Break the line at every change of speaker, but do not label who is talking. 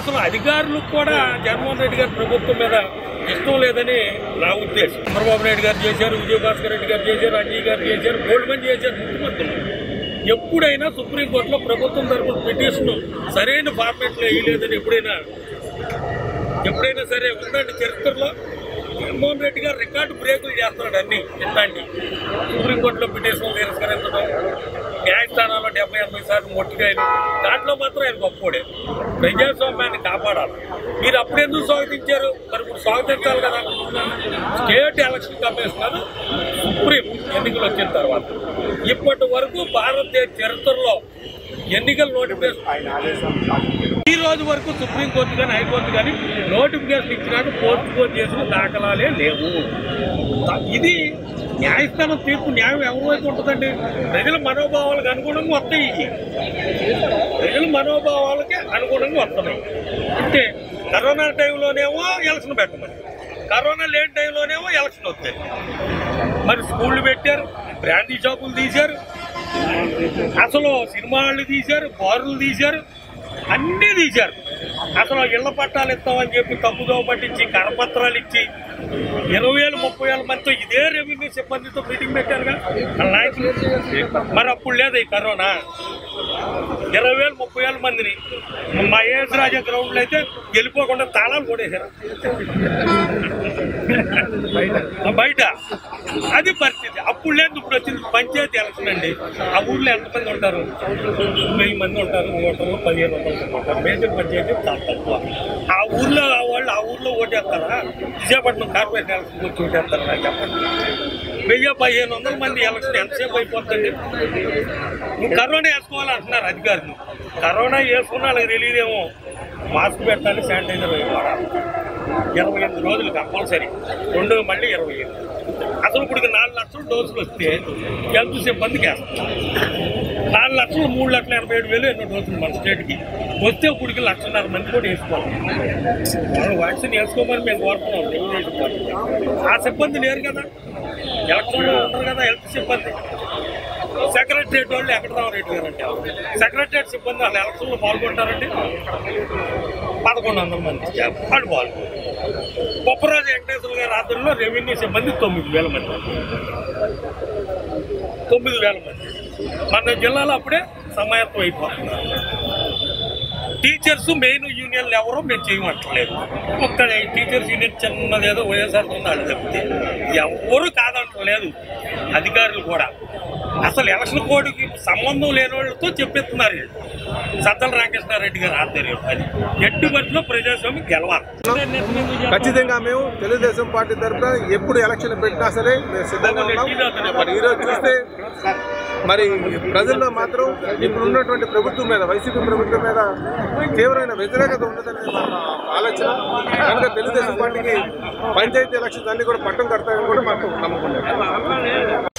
అసలు అధికారులకు కూడా జగన్మోహన్ రెడ్డి గారి ప్రభుత్వం మీద ఇష్టం లేదని నా ఉద్దేశం చంద్రబాబు నాయుడు గారు చేశారు విజయభాస్కర్ రెడ్డి గారు చేశారు అజయ్ గారు చేశారు గోల్డ్ మంది చేశారు ముఖ్యమంత్రులు ఎప్పుడైనా సుప్రీంకోర్టులో ప్రభుత్వం తరపున పిటిషన్ సరైన ఫార్మేట్లో వేయలేదని ఎప్పుడైనా ఎప్పుడైనా సరే ఉందండి చరిత్రలో జగన్మోహన్ రెడ్డి గారు రికార్డు బ్రేకులు చేస్తున్నాడు అన్ని ఇట్లాంటి సుప్రీంకోర్టులో పిటిషన్ తిరస్కరించడం న్యాయస్థానాల్లో డెబ్బై ఎనభై శాతం మొట్టికాయలు దాంట్లో మాత్రం ఆయన గొప్పోడే ప్రజాస్వామ్యాన్ని కాపాడాలి మీరు అప్పుడెందుకు స్వాగతించారు మరి ఇప్పుడు స్వాగతించాలి కదా స్టేట్ ఎలక్షన్ కమిషనర్ సుప్రీం ఎన్నికలు వచ్చిన తర్వాత ఇప్పటి వరకు భారతదేశ చరిత్రలో ఎన్నికల నోటిఫికేషన్ ఈ రోజు వరకు సుప్రీంకోర్టు కానీ హైకోర్టు కానీ నోటిఫికేషన్ ఇచ్చినట్టు పోస్ట్ పోన్ చేసిన దాఖలాలే లేవు ఇది న్యాయస్థానం తీర్పు న్యాయం ఎవరి వైపు ఉంటుందండి ప్రజల మనోభావాలకు అనుగుణంగా వస్తాయి ఇవి ప్రజల మనోభావాలకి అనుగుణంగా వస్తున్నాయి అంటే కరోనా టైంలోనేమో ఎలక్షన్ పెట్టమని కరోనా లేని టైంలోనేమో ఎలక్షన్ వస్తాయి మరి స్కూళ్ళు పెట్టారు బ్రాండీ షాపులు తీశారు అసలు సినిమా వాళ్ళు తీశారు బారులు తీశారు అన్నీ తీశారు అసలు ఇళ్ల పట్టాలు ఇస్తామని చెప్పి తప్పుదో పట్టించి కరపత్రాలు ఇచ్చి ఇరవై వేలు ముప్పై వేల మందితో ఇదే రెవెన్యూ సిబ్బందితో మీటింగ్ పెట్టారుగా వాళ్ళ నాయకులు మరి అప్పుడు లేదు ఈ కరోనా ఇరవై వేలు ముప్పై వేల మందిని మా ఏఎస్ రాజా గ్రౌండ్లో అయితే వెళ్ళిపోకుండా తాళాలు కొడేశారు బయట అది పరిస్థితి అప్పుడు లేదు ఇప్పుడు వచ్చింది పంచాయతీ ఎలక్షన్ అండి ఆ ఊర్లో ఎంతమంది ఉంటారు వెయ్యి మంది ఉంటారు ఓటర్లు పదిహేను వందలు ఉంటారు మేజర్ పంచాయతీ చాలా తక్కువ ఆ ఊర్లో ఆ వాళ్ళు ఆ ఊర్లో ఓటేస్తారా విశాఖపట్నం కార్పొరేషన్ ఎలక్షన్ వచ్చి ఓటేస్తారా నాకు చెప్పండి వెయ్యి పదిహేను వందల మంది ఎలక్షన్ ఎంతసేపు అయిపోతుంది నువ్వు కరోనా వేసుకోవాలంటున్నారు అధికారులు కరోనా వేసుకున్న వాళ్ళకి తెలియదేమో మాస్క్ పెట్టాలి శానిటైజర్ వాడాలి ఇరవై ఎనిమిది రోజులు కంపల్సరీ రెండు మళ్ళీ ఇరవై ఎనిమిది అసలు ఇప్పుడు నాలుగు లక్షల డోసులు వస్తే హెల్త్ సిబ్బందికి వేస్తాం నాలుగు లక్షలు మూడు లక్షల ఎనభై ఏడు వేలు ఎన్నో డోసులు మన స్టేట్కి వస్తే ఇప్పటికి లక్షన్నర మంది కూడా వేసుకోవాలి వాళ్ళు వ్యాక్సిన్ వేసుకోమని మేము కోరుతున్నాం తెలుగుదేశం పార్టీ. ఆ సిబ్బంది లేరు కదా ఎలక్షన్లో ఉంటారు కదా హెల్త్ సిబ్బంది సెక్రటరియట్ వాళ్ళు వెంకటరామరెడ్డి గారు అంటే సెక్రటరియట్ సిబ్బంది వాళ్ళు ఎలక్షన్లో పాల్గొంటారండి పదకొండు వందల మంది వాళ్ళు పాల్గొంటారు బొప్పరాజు వెంకటేశ్వర గారి ఆధ్వర్యంలో రెవెన్యూ సిబ్బంది తొమ్మిది వేల మంది తొమ్మిది వేల మంది మన జిల్లాలో అప్పుడే సమాయత్తం అయిపోతున్నారు టీచర్స్ మెయిన్ యూనియన్లు ఎవరో మేము చేయమంటలేదు ఒక్క టీచర్స్ యూనియన్ చిన్నది ఏదో వైఎస్ఆర్ ఉండాలి చెప్తే ఎవరు కాదంటలేదు అధికారులు కూడా అసలు ఎలక్షన్ కోడ్కి సంబంధం లేని వాళ్ళతో చెప్పిస్తున్నారు వీళ్ళు. సజ్జల రామకృష్ణారెడ్డి గారు ఆధ్వర్యం అది ఎట్టి బట్టిలో ప్రజాస్వామ్యం గెలవాలి
ఖచ్చితంగా మేము తెలుగుదేశం పార్టీ తరఫున ఎప్పుడు ఎలక్షన్ పెట్టినా సరే మేము సిద్ధంగా ఉన్నాం మరి ఈరోజు చూస్తే మరి ప్రజల్లో మాత్రం ఇప్పుడు ఉన్నటువంటి ప్రభుత్వం మీద వైసీపీ ప్రభుత్వం మీద తీవ్రమైన వ్యతిరేకత ఉండదనే మా ఆలోచన కనుక తెలుగుదేశం పార్టీకి పంచాయతీ ఎలక్షన్స్ అన్ని కూడా పట్టం కడతాయని కూడా మాకు నమ్మకం లేదు